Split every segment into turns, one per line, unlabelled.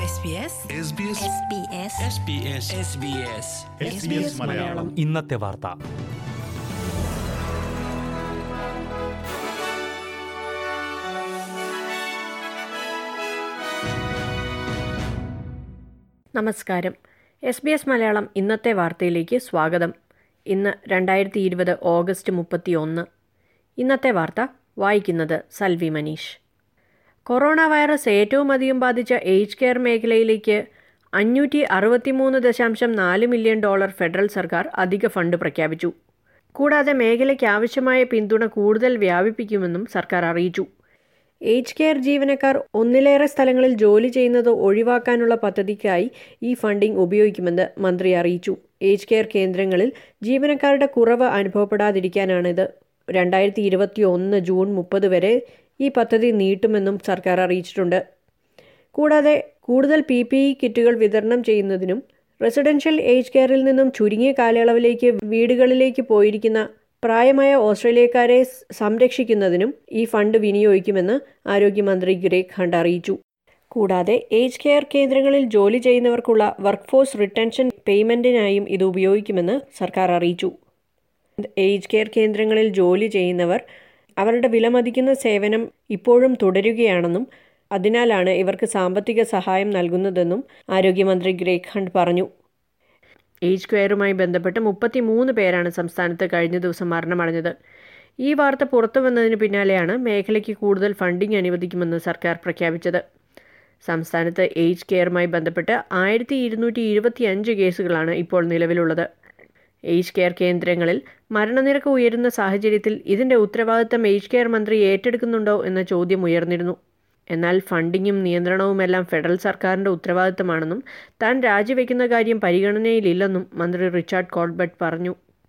SBS
Malayalam
ഇന്നത്തെ വാർത്ത
നമസ്കാരം എസ് ബി എസ് മലയാളം ഇന്നത്തെ വാർത്തയിലേക്ക് സ്വാഗതം ഇന്ന് രണ്ടായിരത്തി ഇരുപത് ഓഗസ്റ്റ് മുപ്പത്തി ഒന്ന് ഇന്നത്തെ വാർത്ത വായിക്കുന്നത് സൽവി മനീഷ് കൊറോണ വൈറസ് ഏറ്റവും അധികം ബാധിച്ച ഏജ് കെയർ മേഖലയിലേക്ക് അഞ്ഞൂറ്റി അറുപത്തിമൂന്ന് ദശാംശം നാല് മില്യൺ ഡോളർ ഫെഡറൽ സർക്കാർ അധിക ഫണ്ട് പ്രഖ്യാപിച്ചു കൂടാതെ മേഖലയ്ക്ക് ആവശ്യമായ പിന്തുണ കൂടുതൽ വ്യാപിപ്പിക്കുമെന്നും സർക്കാർ അറിയിച്ചു ഏജ് കെയർ ജീവനക്കാർ ഒന്നിലേറെ സ്ഥലങ്ങളിൽ ജോലി ചെയ്യുന്നത് ഒഴിവാക്കാനുള്ള പദ്ധതിക്കായി ഈ ഫണ്ടിംഗ് ഉപയോഗിക്കുമെന്ന് മന്ത്രി അറിയിച്ചു ഏജ് കെയർ കേന്ദ്രങ്ങളിൽ ജീവനക്കാരുടെ കുറവ് അനുഭവപ്പെടാതിരിക്കാനാണിത് രണ്ടായിരത്തി ഇരുപത്തി ഒന്ന് ജൂൺ മുപ്പത് വരെ ഈ പദ്ധതി നീട്ടുമെന്നും സർക്കാർ അറിയിച്ചിട്ടുണ്ട് കൂടാതെ കൂടുതൽ പി പി ഇ കിറ്റുകൾ വിതരണം ചെയ്യുന്നതിനും റെസിഡൻഷ്യൽ ഏജ് കെയറിൽ നിന്നും ചുരുങ്ങിയ കാലയളവിലേക്ക് വീടുകളിലേക്ക് പോയിരിക്കുന്ന പ്രായമായ ഓസ്ട്രേലിയക്കാരെ സംരക്ഷിക്കുന്നതിനും ഈ ഫണ്ട് വിനിയോഗിക്കുമെന്ന് ആരോഗ്യമന്ത്രി ഗ്രേഗ് ഹണ്ട് അറിയിച്ചു കൂടാതെ ഏജ് കെയർ കേന്ദ്രങ്ങളിൽ ജോലി ചെയ്യുന്നവർക്കുള്ള വർക്ക് ഫോഴ്സ് റിട്ടൻഷൻ പേയ്മെന്റിനായും ഇത് ഉപയോഗിക്കുമെന്ന് സർക്കാർ അറിയിച്ചു ഏജ് കെയർ കേന്ദ്രങ്ങളിൽ ജോലി ചെയ്യുന്നവർ അവരുടെ വിലമതിക്കുന്ന സേവനം ഇപ്പോഴും തുടരുകയാണെന്നും അതിനാലാണ് ഇവർക്ക് സാമ്പത്തിക സഹായം നൽകുന്നതെന്നും ആരോഗ്യമന്ത്രി ഗ്രേഗ് ഹണ്ട് പറഞ്ഞു ഏജ് കെയറുമായി ബന്ധപ്പെട്ട് മുപ്പത്തി മൂന്ന് പേരാണ് സംസ്ഥാനത്ത് കഴിഞ്ഞ ദിവസം മരണമടഞ്ഞത് ഈ വാർത്ത പുറത്തു വന്നതിന് പിന്നാലെയാണ് മേഖലയ്ക്ക് കൂടുതൽ ഫണ്ടിംഗ് അനുവദിക്കുമെന്ന് സർക്കാർ പ്രഖ്യാപിച്ചത് സംസ്ഥാനത്ത് ഏജ് കെയറുമായി ബന്ധപ്പെട്ട് ആയിരത്തി ഇരുന്നൂറ്റി ഇരുപത്തി അഞ്ച് കേസുകളാണ് ഇപ്പോൾ നിലവിലുള്ളത് ഏജ് കെയർ കേന്ദ്രങ്ങളിൽ മരണനിരക്ക് ഉയരുന്ന സാഹചര്യത്തിൽ ഇതിന്റെ ഉത്തരവാദിത്തം ഏജ് കെയർ മന്ത്രി ഏറ്റെടുക്കുന്നുണ്ടോ എന്ന ചോദ്യം ഉയർന്നിരുന്നു എന്നാൽ ഫണ്ടിങ്ങും നിയന്ത്രണവുമെല്ലാം ഫെഡറൽ സർക്കാരിന്റെ ഉത്തരവാദിത്തമാണെന്നും താൻ രാജിവെക്കുന്ന കാര്യം പരിഗണനയിലില്ലെന്നും മന്ത്രി റിച്ചാർഡ് കോൾബർട്ട് പറഞ്ഞു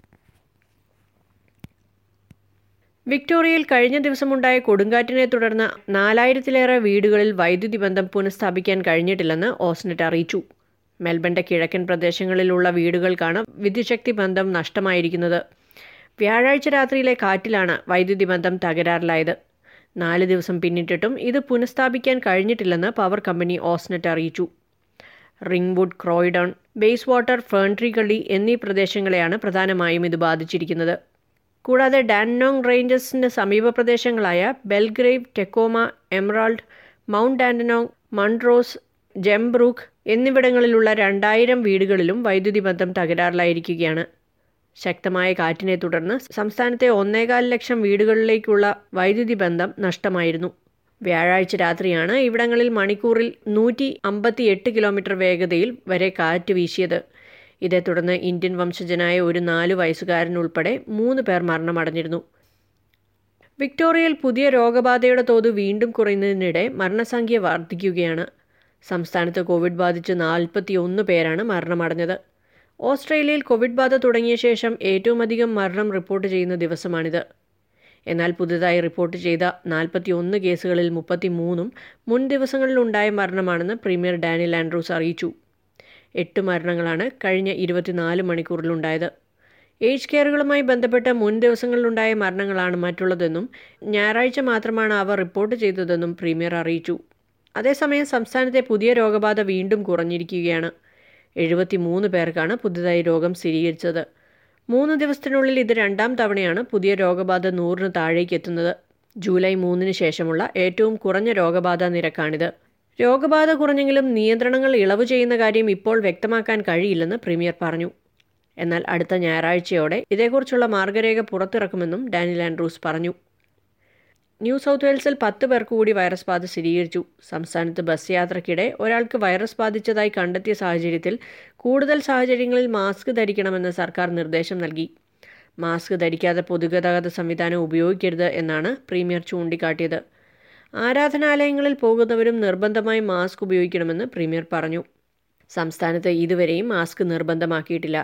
വിക്ടോറിയയിൽ കഴിഞ്ഞ ദിവസമുണ്ടായ കൊടുങ്കാറ്റിനെ തുടർന്ന് നാലായിരത്തിലേറെ വീടുകളിൽ വൈദ്യുതി ബന്ധം പുനഃസ്ഥാപിക്കാൻ കഴിഞ്ഞിട്ടില്ലെന്ന് ഓസ്നെറ്റ് അറിയിച്ചു മെൽബന്റെ കിഴക്കൻ പ്രദേശങ്ങളിലുള്ള വീടുകൾക്കാണ് വിദ്യുശക്തി ബന്ധം നഷ്ടമായിരിക്കുന്നത് വ്യാഴാഴ്ച രാത്രിയിലെ കാറ്റിലാണ് വൈദ്യുതി ബന്ധം തകരാറിലായത് നാല് ദിവസം പിന്നിട്ടിട്ടും ഇത് പുനഃസ്ഥാപിക്കാൻ കഴിഞ്ഞിട്ടില്ലെന്ന് പവർ കമ്പനി ഓസ്നെറ്റ് അറിയിച്ചു Ringwood Croydon Bayswater Ferntree Gully എന്നീ പ്രദേശങ്ങളെയാണ് പ്രധാനമായും ഇത് ബാധിച്ചിരിക്കുന്നത് കൂടാതെ ഡാനോങ് റേഞ്ചസിന് സമീപ പ്രദേശങ്ങളായ Belgrave Tecoma Emerald Mount Dandenong Montrose Gembrook എന്നിവിടങ്ങളിലുള്ള രണ്ടായിരം വീടുകളിലും വൈദ്യുതി ബന്ധം തകരാറിലായിരിക്കുകയാണ് ശക്തമായ കാറ്റിനെ തുടർന്ന് സംസ്ഥാനത്തെ ഒന്നേകാൽ ലക്ഷം വീടുകളിലേക്കുള്ള വൈദ്യുതി ബന്ധം നഷ്ടമായിരുന്നു വ്യാഴാഴ്ച രാത്രിയാണ് ഇവിടങ്ങളിൽ മണിക്കൂറിൽ നൂറ്റി അമ്പത്തി എട്ട് കിലോമീറ്റർ വേഗതയിൽ വരെ കാറ്റ് വീശിയത് ഇതേ തുടർന്ന് ഇന്ത്യൻ വംശജനായ ഒരു നാല് വയസ്സുകാരൻ ഉൾപ്പെടെ മൂന്ന് പേർ മരണമടഞ്ഞിരുന്നു വിക്ടോറിയയിൽ പുതിയ രോഗബാധയുടെ തോത് വീണ്ടും കുറയുന്നതിനിടെ മരണസംഖ്യ വർദ്ധിക്കുകയാണ് സംസ്ഥാനത്ത് കോവിഡ് ബാധിച്ച് നാൽപ്പത്തി ഒന്ന് പേരാണ് മരണമടഞ്ഞത് ഓസ്ട്രേലിയയിൽ കോവിഡ് ബാധ തുടങ്ങിയ ശേഷം ഏറ്റവും അധികം മരണം റിപ്പോർട്ട് ചെയ്യുന്ന ദിവസമാണിത് എന്നാൽ പുതുതായി റിപ്പോർട്ട് ചെയ്ത നാൽപ്പത്തി ഒന്ന് കേസുകളിൽ മുപ്പത്തി മൂന്നും മുൻ ദിവസങ്ങളിലുണ്ടായ മരണമാണെന്ന് പ്രീമിയർ ഡാനിൽ ആൻഡ്രൂസ് അറിയിച്ചു എട്ട് മരണങ്ങളാണ് കഴിഞ്ഞ ഇരുപത്തിനാല് മണിക്കൂറിലുണ്ടായത് ഏജ് കെയറുകളുമായി ബന്ധപ്പെട്ട് മുൻ ദിവസങ്ങളിലുണ്ടായ മരണങ്ങളാണ് മറ്റുള്ളതെന്നും ഞായറാഴ്ച മാത്രമാണ് അവ റിപ്പോർട്ട് ചെയ്തതെന്നും പ്രീമിയർ അറിയിച്ചു അതേസമയം സംസ്ഥാനത്തെ പുതിയ രോഗബാധ വീണ്ടും കുറഞ്ഞിരിക്കുകയാണ് എഴുപത്തി മൂന്ന് പേർക്കാണ് പുതുതായി രോഗം സ്ഥിരീകരിച്ചത് മൂന്ന് ദിവസത്തിനുള്ളിൽ ഇത് രണ്ടാം തവണയാണ് പുതിയ രോഗബാധ നൂറിന് താഴേക്ക് എത്തുന്നത് ജൂലൈ മൂന്നിന് ശേഷമുള്ള ഏറ്റവും കുറഞ്ഞ രോഗബാധ നിരക്കാണിത് രോഗബാധ കുറഞ്ഞെങ്കിലും നിയന്ത്രണങ്ങൾ ഇളവ് ചെയ്യുന്ന കാര്യം ഇപ്പോൾ വ്യക്തമാക്കാൻ കഴിയില്ലെന്ന് പ്രീമിയർ പറഞ്ഞു എന്നാൽ അടുത്ത ഞായറാഴ്ചയോടെ ഇതേക്കുറിച്ചുള്ള മാർഗരേഖ പുറത്തിറക്കുമെന്നും ഡാനിൽ ആൻഡ്രൂസ് പറഞ്ഞു ന്യൂ സൗത്ത് വെയിൽസിൽ പത്ത് പേർക്ക് കൂടി വൈറസ് ബാധ സ്ഥിരീകരിച്ചു സംസ്ഥാനത്ത് ബസ് യാത്രയ്ക്കിടെ ഒരാൾക്ക് വൈറസ് ബാധിച്ചതായി കണ്ടെത്തിയ സാഹചര്യത്തിൽ കൂടുതൽ സാഹചര്യങ്ങളിൽ മാസ്ക് ധരിക്കണമെന്ന് സർക്കാർ നിർദ്ദേശം നൽകി മാസ്ക് ധരിക്കാതെ പൊതുഗതാഗത സംവിധാനം ഉപയോഗിക്കരുത് എന്നാണ് പ്രീമിയർ ചൂണ്ടിക്കാട്ടിയത് ആരാധനാലയങ്ങളിൽ പോകുന്നവരും നിർബന്ധമായി മാസ്ക് ഉപയോഗിക്കണമെന്ന് പ്രീമിയർ പറഞ്ഞു സംസ്ഥാനത്ത് ഇതുവരെയും മാസ്ക് നിർബന്ധമാക്കിയിട്ടില്ല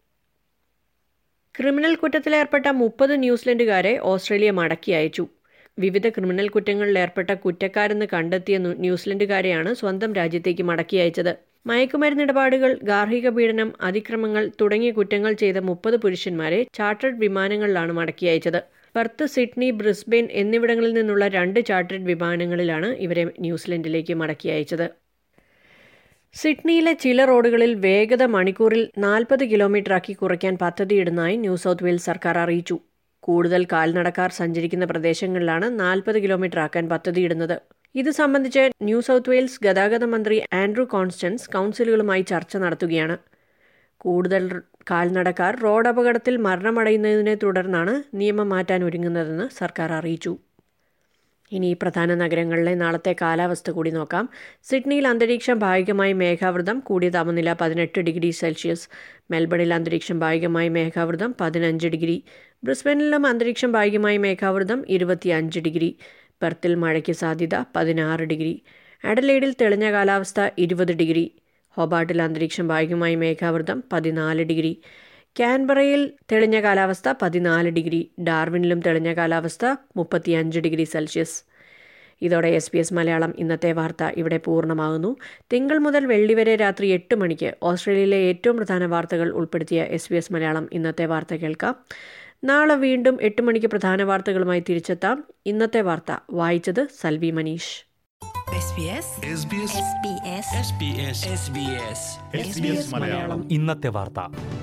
ക്രിമിനൽ കുറ്റത്തിലേർപ്പെട്ട മുപ്പത് ന്യൂസിലൻഡുകാരെ ഓസ്ട്രേലിയ മടക്കി അയച്ചു വിവിധ ക്രിമിനൽ കുറ്റങ്ങളിൽ ഏർപ്പെട്ട കുറ്റക്കാരെന്ന് കണ്ടെത്തിയ ന്യൂസിലൻഡുകാരെയാണ് സ്വന്തം രാജ്യത്തേക്ക് മടക്കി അയച്ചത് മയക്കുമരുന്ന് ഇടപാടുകൾ ഗാർഹിക പീഡനം അതിക്രമങ്ങൾ തുടങ്ങിയ കുറ്റങ്ങൾ ചെയ്ത മുപ്പത് പുരുഷന്മാരെ ചാർട്ടേഡ് വിമാനങ്ങളിലാണ് മടക്കി അയച്ചത് പെർത്ത് സിഡ്നി ബ്രിസ്ബെയിൻ എന്നിവിടങ്ങളിൽ നിന്നുള്ള രണ്ട് ചാർട്ടേഡ് വിമാനങ്ങളിലാണ് ഇവരെ ന്യൂസിലൻഡിലേക്ക് മടക്കി അയച്ചത് സിഡ്നിയിലെ ചില റോഡുകളിൽ വേഗത മണിക്കൂറിൽ നാൽപ്പത് കിലോമീറ്ററാക്കി കുറയ്ക്കാൻ പദ്ധതിയിടുന്നതായി ന്യൂ സൗത്ത് വെയിൽസ് സർക്കാർ അറിയിച്ചു കൂടുതൽ കാൽനടക്കാർ സഞ്ചരിക്കുന്ന പ്രദേശങ്ങളിലാണ് നാൽപ്പത് കിലോമീറ്റർ ആക്കാൻ പദ്ധതിയിടുന്നത് ഇത് സംബന്ധിച്ച് ന്യൂ സൗത്ത് വെയിൽസ് ഗതാഗത മന്ത്രി ആൻഡ്രൂ കോൺസ്റ്റൻസ് കൗൺസിലുകളുമായി ചർച്ച നടത്തുകയാണ് കൂടുതൽ കാൽനടക്കാർ റോഡ് അപകടത്തിൽ മരണമടയുന്നതിനെ തുടർന്നാണ് നിയമം മാറ്റാൻ ഒരുങ്ങുന്നതെന്ന് സർക്കാർ അറിയിച്ചു ഇനി പ്രധാന നഗരങ്ങളിലെ നാളത്തെ കാലാവസ്ഥ കൂടി നോക്കാം സിഡ്നിയിൽ അന്തരീക്ഷം ഭാഗികമായി മേഘാവൃതം കൂടിയ താപനില പതിനെട്ട് ഡിഗ്രി സെൽഷ്യസ് മെൽബണിൽ അന്തരീക്ഷം ഭാഗികമായി മേഘാവൃതം പതിനഞ്ച് ഡിഗ്രി ബ്രിസ്ബനിലും അന്തരീക്ഷം ഭാഗികമായി മേഘാവൃതം ഇരുപത്തിയഞ്ച് ഡിഗ്രി പെർത്തിൽ മഴയ്ക്ക് സാധ്യത പതിനാറ് ഡിഗ്രി അഡലൈഡിൽ തെളിഞ്ഞ കാലാവസ്ഥ ഇരുപത് ഡിഗ്രി ഹോബാട്ടിൽ അന്തരീക്ഷം ഭാഗികമായി മേഘാവൃതം പതിനാല് ഡിഗ്രി കാൻബറയിൽ തെളിഞ്ഞ കാലാവസ്ഥ പതിനാല് ഡിഗ്രി ഡാർവിനിലും തെളിഞ്ഞ കാലാവസ്ഥ മുപ്പത്തിയഞ്ച് ഡിഗ്രി സെൽഷ്യസ് ഇതോടെ എസ് ബി എസ് മലയാളം ഇന്നത്തെ വാർത്ത ഇവിടെ പൂർണ്ണമാകുന്നു തിങ്കൾ മുതൽ വെള്ളി വരെ രാത്രി എട്ട് മണിക്ക് ഓസ്ട്രേലിയയിലെ ഏറ്റവും പ്രധാന വാർത്തകൾ ഉൾപ്പെടുത്തിയ എസ് ബി എസ് മലയാളം ഇന്നത്തെ വാർത്ത കേൾക്കാം നാളെ വീണ്ടും എട്ട് മണിക്ക് പ്രധാന വാർത്തകളുമായി തിരിച്ചെത്താം ഇന്നത്തെ വാർത്ത വായിച്ചത് സൽവി മനീഷ്
SBS
ഇന്നത്തെ വാർത്ത